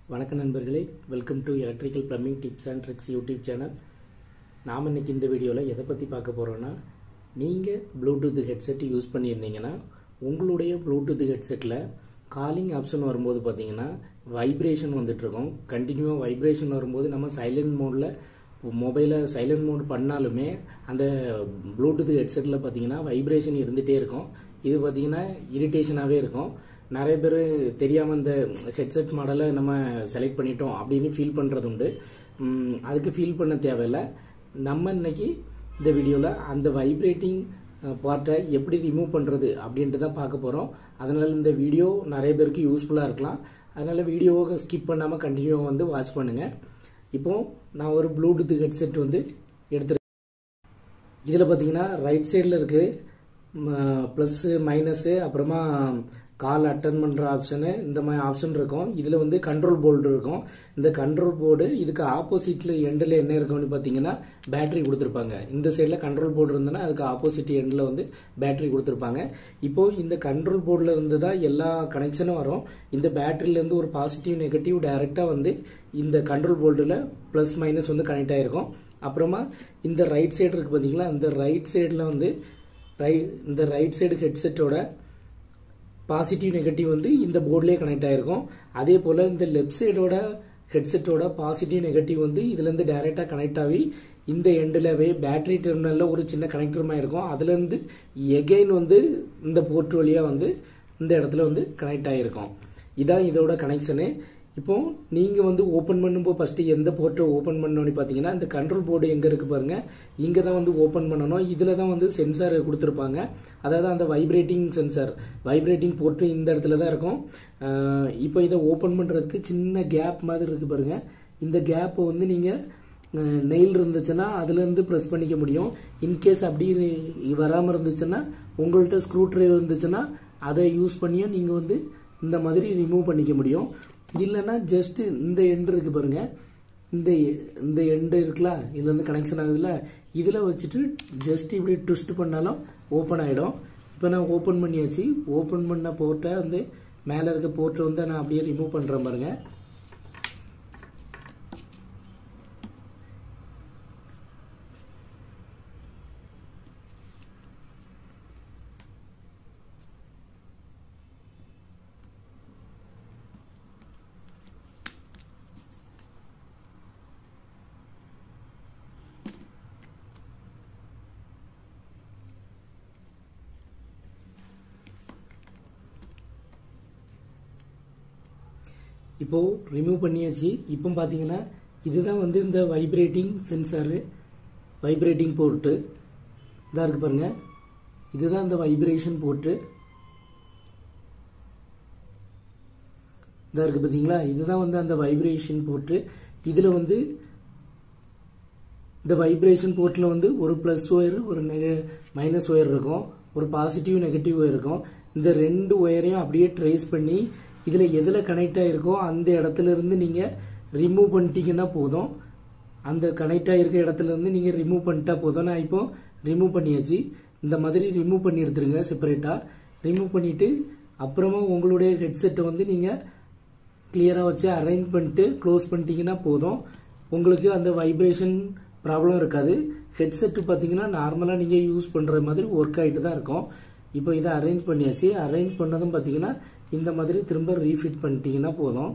வணக்கம் நண்பர்களே welcome to electrical plumbing tips and tricks YouTube channel நாம் இன்னைக்கு இந்த வீடியோவில் எதை பற்றி பார்க்க போகிறோன்னா நீங்கள் ப்ளூடூத் ஹெட்செட் யூஸ் பண்ணியிருந்தீங்கன்னா உங்களுடைய ப்ளூடூத் ஹெட்செட்டில் காலிங் ஆப்ஷன் வரும்போது பார்த்தீங்கன்னா வைப்ரேஷன் வந்துட்டுருக்கும் கண்டினியூவாக வைப்ரேஷன் வரும்போது நம்ம சைலண்ட் மோடில் மொபைலை சைலண்ட் மோட் பண்ணாலுமே அந்த ப்ளூடூத் ஹெட்செட்டில் பார்த்தீங்கன்னா வைப்ரேஷன் இருந்துகிட்டே இருக்கும் இது பார்த்தீங்கன்னா இரிட்டேஷனாகவே இருக்கும் நிறைய பேர் தெரியாமல் இந்த ஹெட்செட் மாடலை நம்ம செலக்ட் பண்ணிட்டோம் அப்படின்னு ஃபீல் பண்ணுறது உண்டு உம், அதுக்கு ஃபீல் பண்ண தேவையில்லை நம்ம இன்னைக்கு இந்த வீடியோவில் அந்த வைப்ரேட்டிங் பார்ட்டை எப்படி ரிமூவ் பண்ணுறது அப்படின்ட்டு தான் பார்க்க போகிறோம் அதனால் இந்த வீடியோ நிறைய பேருக்கு யூஸ்ஃபுல்லாக இருக்கலாம் அதனால் வீடியோவை ஸ்கிப் பண்ணாமல் கண்டினியூவாக வந்து வாட்ச் பண்ணுங்கள் இப்போ நான் ஒரு ப்ளூடூத் ஹெட்செட் வந்து எடுத்து இதில் பார்த்தீங்கன்னா ரைட் சைடில் இருக்குது ப்ளஸ்ஸு மைனஸு அப்புறமா கால் அட்டன் பண்ணுற ஆப்ஷனு இந்த மாதிரி ஆப்ஷன் இருக்கும் இதில் வந்து கண்ட்ரோல் போர்டு இருக்கும் இந்த கண்ட்ரோல் போர்டு இதுக்கு ஆப்போசிட்டில் எண்டில் என்ன இருக்கும்னு பார்த்தீங்கன்னா பேட்டரி கொடுத்துருப்பாங்க இந்த சைடில் கண்ட்ரோல் போர்டு இருந்ததுன்னா அதுக்கு ஆப்போசிட் எண்டில் வந்து பேட்டரி கொடுத்துருப்பாங்க இப்போ இந்த கண்ட்ரோல் போர்டில் இருந்து தான் எல்லா கனெக்ஷனும் வரும் இந்த பேட்டரியிலேருந்து ஒரு பாசிட்டிவ் நெகட்டிவ் டைரெக்டாக வந்து இந்த கண்ட்ரோல் போர்டில் ப்ளஸ் மைனஸ் வந்து கனெக்ட் ஆகிருக்கும் அப்புறமா இந்த ரைட் சைடு இருக்குது பார்த்தீங்களா இந்த ரைட் சைடில் வந்து ரை இந்த ரைட் சைடு ஹெட்செட்டோட பாசிட்டிவ் நெகட்டிவ் வந்து இந்த போர்ட்லேயே கனெக்ட் ஆகிருக்கும் அதே போல் இந்த லெஃப்ட் சைடோட ஹெட்செட்டோட பாசிட்டிவ் நெகட்டிவ் வந்து இதுலேருந்து டைரெக்டாக கனெக்ட் ஆகி இந்த எண்டிலவே பேட்டரி டெர்மினலில் ஒரு சின்ன கனெக்டருமா இருக்கும் அதுலேருந்து எகெயின் வந்து இந்த போர்ட் வழியாக வந்து இந்த இடத்துல வந்து கனெக்ட் ஆகிருக்கும் இதான் இதோட கனெக்ஷனு இப்போ நீங்கள் வந்து ஓப்பன் பண்ணும்போது ஃபஸ்ட்டு எந்த போர்ட்டை ஓப்பன் பண்ணணும்னு பார்த்தீங்கன்னா இந்த கண்ட்ரோல் போர்டு எங்கே இருக்குது பாருங்க இங்கே தான் வந்து ஓப்பன் பண்ணணும் இதில் தான் வந்து சென்சார் கொடுத்துருப்பாங்க அதாவது அந்த வைப்ரேட்டிங் சென்சார் வைப்ரேட்டிங் போர்ட்டு இந்த இடத்துல தான் இருக்கும் அஹ் இப்போ இதை ஓப்பன் பண்ணுறதுக்கு சின்ன கேப் மாதிரி இருக்குது பாருங்க இந்த கேப்பை வந்து நீங்கள் நெயில் இருந்துச்சுன்னா அதுலேருந்து ப்ரெஸ் பண்ணிக்க முடியும் இன்கேஸ் அப்படி வராமல் இருந்துச்சுன்னா உங்கள்கிட்ட ஸ்க்ரூ ட்ரைவர் இருந்துச்சுன்னா அதை யூஸ் பண்ணியும் நீங்கள் வந்து இந்த மாதிரி ரிமூவ் பண்ணிக்க முடியும் இல்லைன்னா ஜஸ்ட் இந்த எண்டு இருக்கு பாருங்க இந்த இந்த எண்டு இருக்குல்ல இதுல இருந்து கனெக்ஷன் ஆகுதுல்ல இதில் வச்சுட்டு ஜஸ்ட் இப்படி ட்விஸ்ட் பண்ணாலும் ஓப்பன் ஆகிடும் இப்போ நான் ஓப்பன் பண்ணியாச்சு ஓப்பன் பண்ண போர்ட்டை வந்து மேலே இருக்க போர்ட்டை வந்து நான் அப்படியே ரிமூவ் பண்ணுறேன் பாருங்க இப்போ ரிமூவ் பண்ணியாச்சு இப்போ பார்த்தீங்கன்னா இதுதான் வந்து இந்த வைப்ரேட்டிங் சென்சாரு வைப்ரேட்டிங் போர்ட்டு இதாக இருக்கு பாருங்க இதுதான் இந்த வைப்ரேஷன் போர்ட்டு இதாக இருக்கு பார்த்தீங்களா இதுதான் வந்து அந்த வைப்ரேஷன் போர்ட்டு இதில் வந்து இந்த வைப்ரேஷன் போர்ட்டில் வந்து ஒரு ப்ளஸ் ஒயர் ஒரு மைனஸ் ஒயர் இருக்கும் ஒரு பாசிட்டிவ் நெகட்டிவ் ஒயர் இருக்கும் இந்த ரெண்டு ஒயரையும் அப்படியே ட்ரேஸ் பண்ணி இதில் எதில் கனெக்ட் ஆகிருக்கோ அந்த இடத்துல இருந்து நீங்கள் ரிமூவ் பண்ணிட்டீங்கன்னா போதும் அந்த கனெக்ட் ஆகிருக்க இடத்துல இருந்து நீங்கள் ரிமூவ் பண்ணிட்டா போதும் நான் இப்போ ரிமூவ் பண்ணியாச்சு இந்த மாதிரி ரிமூவ் பண்ணி எடுத்துருங்க செப்பரேட்டாக ரிமூவ் பண்ணிவிட்டு அப்புறமா உங்களுடைய ஹெட்செட்டை வந்து நீங்கள் கிளியராக வச்சு அரேஞ்ச் பண்ணிட்டு க்ளோஸ் பண்ணிட்டீங்கன்னா போதும் உங்களுக்கு அந்த வைப்ரேஷன் ப்ராப்ளம் இருக்காது ஹெட்செட்டு பார்த்தீங்கன்னா நார்மலாக நீங்கள் யூஸ் பண்ணுற மாதிரி ஒர்க் ஆகிட்டு தான் இருக்கும் இப்போ இதை அரேஞ்ச் பண்ணியாச்சு அரேஞ்ச் பண்ணதும் பார்த்தீங்கன்னா இந்த மாதிரி திரும்ப ரீஃபிட் பண்ணிட்டீங்கன்னா போதும்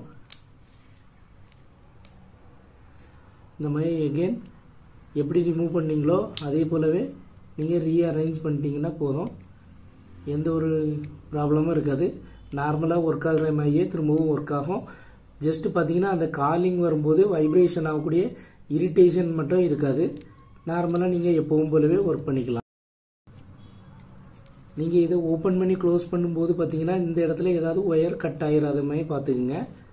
இந்த மாதிரி எகெயின் எப்படி ரிமூவ் பண்ணீங்களோ அதே போலவே நீங்கள் ரீஅரேஞ்ச் பண்ணிட்டீங்கன்னா போதும் எந்த ஒரு ப்ராப்ளமும் இருக்காது நார்மலாக ஒர்க் ஆகுற மாதிரியே திரும்பவும் ஒர்க் ஆகும் ஜஸ்ட் பார்த்தீங்கன்னா அந்த காலிங் வரும்போது வைப்ரேஷன் ஆகக்கூடிய இரிட்டேஷன் மட்டும் இருக்காது நார்மலாக நீங்கள் எப்பவும் போலவே ஒர்க் பண்ணிக்கலாம் நீங்கள் இதை ஓப்பன் பண்ணி க்ளோஸ் பண்ணும்போது பார்த்தீங்கன்னா இந்த இடத்துல ஏதாவது ஒயர் கட் ஆகிடாத மாதிரி பார்த்துக்குங்க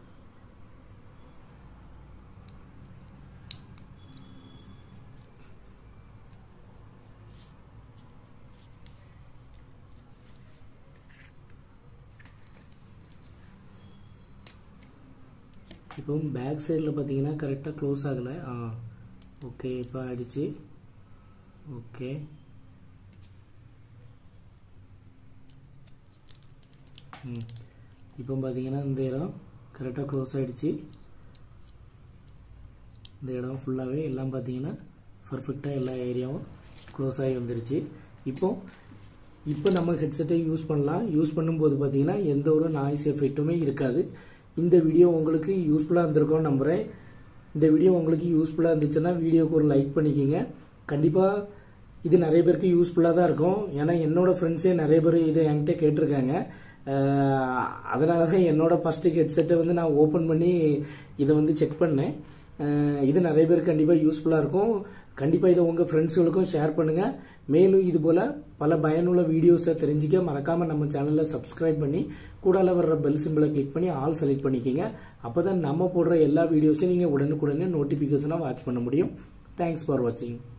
இப்போ பேக் சைடில் பார்த்தீங்கன்னா கரெக்டாக க்ளோஸ் ஆகலை ஆ ஓகே இப்போ ஆயிடுச்சு ஓகே ம் இப்போ பார்த்தீங்கன்னா இந்த இடம் கரெக்டாக க்ளோஸ் ஆகிடுச்சு இந்த இடம் ஃபுல்லாகவே எல்லாம் பார்த்தீங்கன்னா பர்ஃபெக்டாக எல்லா ஏரியாவும் க்ளோஸ் ஆகி வந்துருச்சு இப்போ இப்போ நம்ம ஹெட்செட்டை யூஸ் பண்ணலாம் யூஸ் பண்ணும்போது பார்த்தீங்கன்னா எந்த ஒரு நாய்ஸ் எஃபெக்ட்டுமே இருக்காது இந்த வீடியோ உங்களுக்கு யூஸ்ஃபுல்லாக இருந்திருக்கும்னு நம்புகிறேன் இந்த வீடியோ உங்களுக்கு யூஸ்ஃபுல்லாக இருந்துச்சுன்னா வீடியோக்கு ஒரு லைக் பண்ணிக்கோங்க கண்டிப்பாக இது நிறைய பேருக்கு யூஸ்ஃபுல்லாக தான் இருக்கும் ஏன்னா என்னோட ஃப்ரெண்ட்ஸே நிறைய பேர் இதை என்கிட்ட கேட்டிருக்காங்க அதனால தான் என்னோட ஃபஸ்ட்டு ஹெட்செட்டை வந்து நான் ஓப்பன் பண்ணி இதை வந்து செக் பண்ணேன் இது நிறைய பேருக்கு கண்டிப்பாக யூஸ்ஃபுல்லாக இருக்கும் கண்டிப்பாக இதை உங்கள் ஃப்ரெண்ட்ஸுகளுக்கும் ஷேர் பண்ணுங்கள் மேலும் இது போல் பல பயனுள்ள வீடியோஸை தெரிஞ்சிக்க மறக்காமல் நம்ம சேனலில் சப்ஸ்கிரைப் பண்ணி கூடால வர்ற பெல் சிம்பிளை கிளிக் பண்ணி ஆல் செலக்ட் பண்ணிக்கோங்க அப்போ தான் நம்ம போடுற எல்லா வீடியோஸையும் நீங்கள் உடனுக்குடனே நோட்டிஃபிகேஷனாக வாட்ச் பண்ண முடியும் தேங்க்ஸ் ஃபார் வாட்சிங்